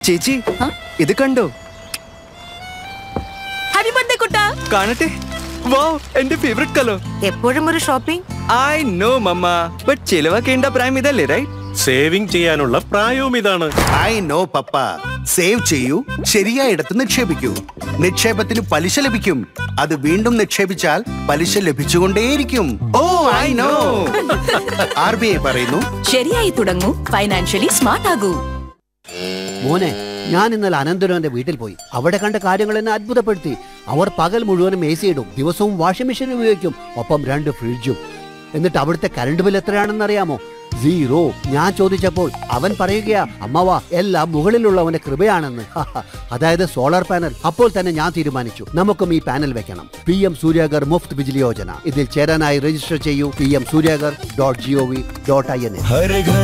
ചേച്ചി ഇത് കണ്ടോ ഹാപ്പി ബർത്ത്ഡേ കുട്ടാ കാണട്ടെ വാ എന്റെ ഫേവറേറ്റ് കളർ എപ്പോഴും ഒരു shopping I know mamma but ചിലവാക്കേണ്ട പ്രായം ഇതല്ലേ റൈറ്റ് സേവിംഗ് ചെയ്യാനുള്ള പ്രായവും ഇതാണ് ഐ നോ പപ്പ സേവ് ചെയ്യൂ ശരിയായിടത്ത് നിക്ഷേപിക്കൂ നിക്ഷേപത്തിന് പലിശ ലഭിക്കും അത് വീണ്ടും നിക്ഷേപിച്ചാൽ പലിശ ലഭിച്ചുകൊണ്ടേയിരിക്കും oh I know R B I പറയുന്നു ശരിയായി തുടങ്ങൂ ഫൈനാൻഷ്യലി സ്മാർട്ട് ആകൂ മോനെ ഞാൻ ഇന്നലെ അനന്തരവന്റെ വീട്ടിൽ പോയി അവിടെ കണ്ട കാര്യങ്ങൾ എന്നെ അത്ഭുതപ്പെടുത്തി അവർ പകൽ മുഴുവനും എ സി ഇടും ദിവസവും വാഷിംഗ് മെഷീൻ ഉപയോഗിക്കും ഒപ്പം രണ്ട് ഫ്രിഡ്ജും എന്നിട്ട് അവിടുത്തെ കറണ്ട് ബിൽ എത്രയാണെന്ന് അറിയാമോ സീറോ ഞാൻ ചോദിച്ചപ്പോൾ അവൻ പറയുകയാ അമ്മവാ എല്ലാം മുകളിലുള്ളവന്റെ കൃപയാണെന്ന് അതായത് സോളാർ പാനൽ അപ്പോൾ തന്നെ ഞാൻ തീരുമാനിച്ചു നമുക്കും ഈ പാനൽ വെക്കണം പി എം സൂര്യാഗർ മുഫ്ത് ബിജ്ലി യോജന ഇതിൽ ചേരാനായി രജിസ്റ്റർ ചെയ്യൂ P M Suryaghar dot G O V dot I N എ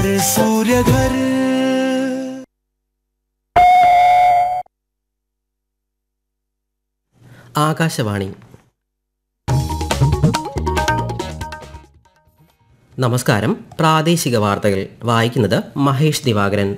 ആകാശവാണി നമസ്കാരം പ്രാദേശിക വാർത്തകൾ വായിക്കുന്നത് മഹേഷ് ദിവാകരൻ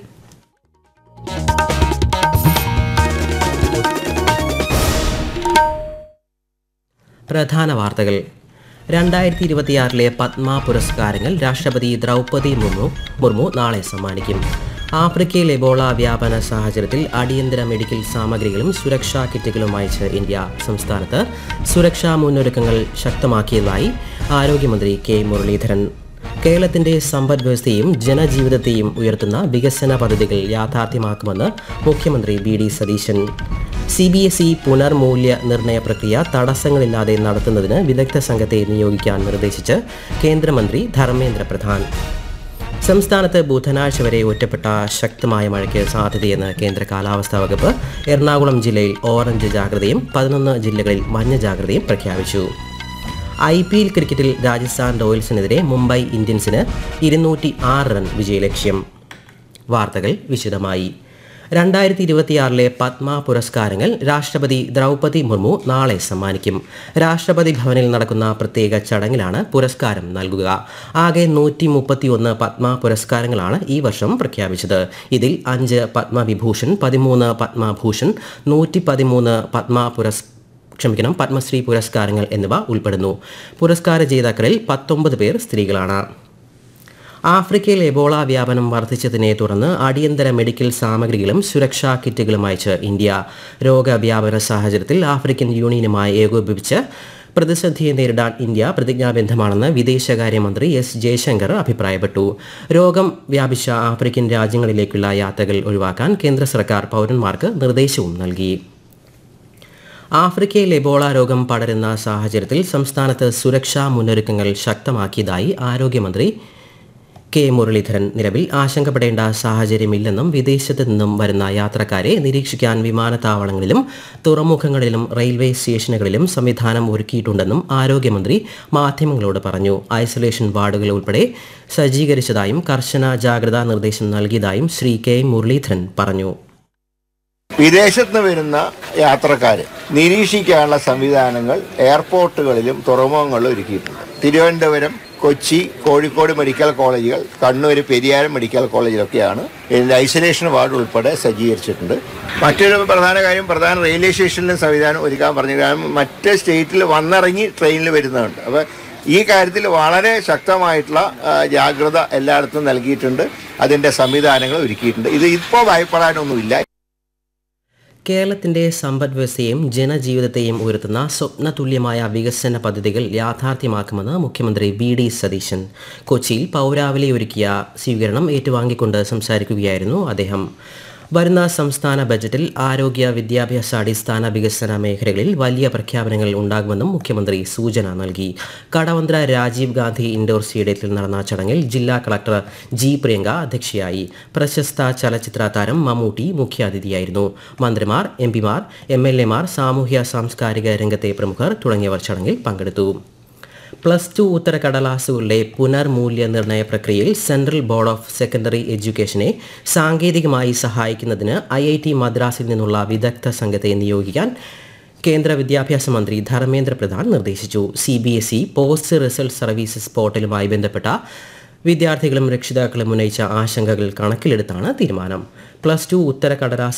പ്രധാന വാർത്തകൾ രണ്ടായിരത്തി ഇരുപത്തിയാറിലെ പത്മ പുരസ്കാരങ്ങൾ രാഷ്ട്രപതി ദ്രൗപദി മുർമു മുർമു നാളെ സമ്മാനിക്കും ആഫ്രിക്കയിൽ എബോള വ്യാപന സാഹചര്യത്തിൽ അടിയന്തര മെഡിക്കൽ സാമഗ്രികളും സുരക്ഷാ കിറ്റുകളും അയച്ച് ഇന്ത്യ സംസ്ഥാനത്ത് സുരക്ഷാ മുന്നൊരുക്കങ്ങൾ ശക്തമാക്കിയതായി ആരോഗ്യമന്ത്രി കെ മുരളീധരൻ കേരളത്തിന്റെ സമ്പദ് വ്യവസ്ഥയും ജനജീവിതത്തെയും ഉയർത്തുന്ന വികസന പദ്ധതികൾ യാഥാർത്ഥ്യമാക്കുമെന്ന് മുഖ്യമന്ത്രി V D Satheesan C B S E പുനർമൂല്യ നിർണയ പ്രക്രിയ തടസ്സങ്ങളില്ലാതെ നടത്തുന്നതിന് വിദഗ്ധ സംഘത്തെ നിയോഗിക്കാൻ നിർദ്ദേശിച്ച് കേന്ദ്രമന്ത്രി ധർമ്മേന്ദ്ര പ്രധാൻ സംസ്ഥാനത്ത് ബുധനാഴ്ച വരെ ഒറ്റപ്പെട്ട ശക്തമായ മഴയ്ക്ക് സാധ്യതയെന്ന് കേന്ദ്ര കാലാവസ്ഥാ വകുപ്പ് എറണാകുളം ജില്ലയിൽ ഓറഞ്ച് ജാഗ്രതയും പതിനൊന്ന് ജില്ലകളിൽ മഞ്ഞ ജാഗ്രതയും പ്രഖ്യാപിച്ചു ഐ പി എൽ ക്രിക്കറ്റിൽ രാജസ്ഥാൻ റോയൽസിനെതിരെ മുംബൈ ഇന്ത്യൻസിന് ഇരുന്നൂറ്റി ആറ് റൺ വിജയലക്ഷ്യം വാർത്തകൾ വിശദമായി രണ്ടായിരത്തി ഇരുപത്തിയാറിലെ പത്മ പുരസ്കാരങ്ങൾ രാഷ്ട്രപതി ദ്രൗപദി മുർമു നാളെ സമ്മാനിക്കും രാഷ്ട്രപതി ഭവനിൽ നടക്കുന്ന പ്രത്യേക ചടങ്ങിലാണ് പുരസ്കാരം നൽകുക ആകെ നൂറ്റി മുപ്പത്തിയൊന്ന് പത്മ പുരസ്കാരങ്ങളാണ് ഈ വർഷം പ്രഖ്യാപിച്ചത് ഇതിൽ അഞ്ച് പത്മവിഭൂഷൺ പതിമൂന്ന് പത്മഭൂഷൺ നൂറ്റി പതിമൂന്ന് പത്മ പുരസ് ക്ഷമിക്കണം പത്മശ്രീ പുരസ്കാരങ്ങൾ എന്നിവ ഉൾപ്പെടുന്നു പുരസ്കാര ജേതാക്കളിൽ പത്തൊമ്പത് പേർ സ്ത്രീകളാണ് ആഫ്രിക്കയിൽ എബോള വ്യാപനം വർദ്ധിച്ചതിനെ തുടർന്ന് അടിയന്തര മെഡിക്കൽ സാമഗ്രികളും സുരക്ഷാ കിറ്റുകളും അയച്ച് ഇന്ത്യ രോഗവ്യാപന സാഹചര്യത്തിൽ ആഫ്രിക്കൻ യൂണിയനുമായി ഏകോപിപ്പിച്ച് പ്രതിസന്ധിയെ നേരിടാൻ ഇന്ത്യ പ്രതിജ്ഞാബദ്ധമാണെന്ന് വിദേശകാര്യമന്ത്രി എസ് ജയശങ്കർ അഭിപ്രായപ്പെട്ടു രോഗം വ്യാപിച്ച ആഫ്രിക്കൻ രാജ്യങ്ങളിലേക്കുള്ള യാത്രകൾ ഒഴിവാക്കാൻ കേന്ദ്ര സർക്കാർ പൗരന്മാർക്ക് നിർദ്ദേശവും നൽകി ആഫ്രിക്കയിൽ എബോള രോഗം പടരുന്ന സാഹചര്യത്തിൽ സംസ്ഥാനത്ത് സുരക്ഷാ മുന്നൊരുക്കങ്ങൾ ശക്തമാക്കിയതായി ആരോഗ്യമന്ത്രി കെ മുരളീധരൻ നിലവിൽ ആശങ്കപ്പെടേണ്ട സാഹചര്യമില്ലെന്നും വിദേശത്ത് നിന്നും വരുന്ന യാത്രക്കാരെ നിരീക്ഷിക്കാൻ വിമാനത്താവളങ്ങളിലും തുറമുഖങ്ങളിലും റെയിൽവേ സ്റ്റേഷനുകളിലും സംവിധാനം ഒരുക്കിയിട്ടുണ്ടെന്നും ആരോഗ്യമന്ത്രി മാധ്യമങ്ങളോട് പറഞ്ഞു ഐസൊലേഷൻ വാർഡുകൾ ഉൾപ്പെടെ സജ്ജീകരിച്ചതായും കർശന ജാഗ്രതാ നിർദ്ദേശം നൽകിയതായും ശ്രീ കെ മുരളീധരൻ പറഞ്ഞു വിദേശത്ത് നിന്ന് വരുന്ന യാത്രക്കാരെ നിരീക്ഷിക്കാനുള്ള സംവിധാനങ്ങൾ എയർപോർട്ടുകളിലും തുറമുഖങ്ങളിലും ഒരുക്കിയിട്ടുണ്ട് തിരുവനന്തപുരം കൊച്ചി കോഴിക്കോട് മെഡിക്കൽ കോളേജുകൾ കണ്ണൂർ പെരിയാരം മെഡിക്കൽ കോളേജിലൊക്കെയാണ് ഇതിൻ്റെ ഐസൊലേഷൻ വാർഡ് ഉൾപ്പെടെ സജ്ജീകരിച്ചിട്ടുണ്ട് മറ്റൊരു പ്രധാന കാര്യം പ്രധാന റെയിൽവേ സ്റ്റേഷനിലും സംവിധാനം ഒരുക്കാൻ പറഞ്ഞു കാരണം മറ്റ് സ്റ്റേറ്റിൽ വന്നിറങ്ങി ട്രെയിനിൽ വരുന്നുണ്ട് അപ്പോൾ ഈ കാര്യത്തിൽ വളരെ ശക്തമായിട്ടുള്ള ആ, ജാഗ്രത എല്ലായിടത്തും നൽകിയിട്ടുണ്ട് അതിൻ്റെ സംവിധാനങ്ങൾ ഒരുക്കിയിട്ടുണ്ട് ഇത് ഇപ്പോൾ ഭയപ്പെടാനൊന്നുമില്ല കേരളത്തിന്റെ സമ്പദ് വ്യവസ്ഥയെയും ജനജീവിതത്തെയും ഉയർത്തുന്ന സ്വപ്നതുല്യമായ വികസന പദ്ധതികൾ യാഥാർത്ഥ്യമാക്കുമെന്ന് മുഖ്യമന്ത്രി വി ഡി സതീശൻ കൊച്ചിയിൽ പൗരാവലി ഒരുക്കിയ സ്വീകരണം ഏറ്റുവാങ്ങിക്കൊണ്ട് സംസാരിക്കുകയായിരുന്നു അദ്ദേഹം വരുന്ന സംസ്ഥാന ബജറ്റിൽ ആരോഗ്യ വിദ്യാഭ്യാസ അടിസ്ഥാന വികസന മേഖലകളിൽ വലിയ പ്രഖ്യാപനങ്ങൾ ഉണ്ടാകുമെന്നും മുഖ്യമന്ത്രി സൂചന നൽകി കടവന്ത്ര രാജീവ് ഗാന്ധി ഇൻഡോർ സ്റ്റേഡിയത്തിൽ നടന്ന ചടങ്ങിൽ ജില്ലാ കളക്ടർ ജി പ്രിയങ്ക അധ്യക്ഷയായി പ്രശസ്ത ചലച്ചിത്ര താരം മമ്മൂട്ടി മുഖ്യാതിഥിയായിരുന്നു മന്ത്രിമാർ എം പിമാർ എം എൽ എമാർ സാമൂഹ്യ സാംസ്കാരിക രംഗത്തെ പ്രമുഖർ തുടങ്ങിയവർ ചടങ്ങിൽ പങ്കെടുത്തു പ്ലസ് ടു ഉത്തരക്കടലാസുകളുടെ പുനർമൂല്യനിർണ്ണയ പ്രക്രിയയിൽ സെൻട്രൽ ബോർഡ് ഓഫ് സെക്കൻഡറി എഡ്യൂക്കേഷനെ സാങ്കേതികമായി സഹായിക്കുന്നതിന് ഐ ഐ ടി മദ്രാസിൽ നിന്നുള്ള വിദഗ്ധ സംഘത്തെ നിയോഗിക്കാൻ കേന്ദ്ര വിദ്യാഭ്യാസ മന്ത്രി ധർമ്മേന്ദ്ര പ്രധാൻ നിർദ്ദേശിച്ചു C B S E post result services പോർട്ടലുമായി ബന്ധപ്പെട്ട വിദ്യാർത്ഥികളും രക്ഷിതാക്കളും ഉന്നയിച്ച ആശങ്കകൾ കണക്കിലെടുത്താണ് തീരുമാനം പ്ലസ് ടു ഉത്തരക്കടലാസ്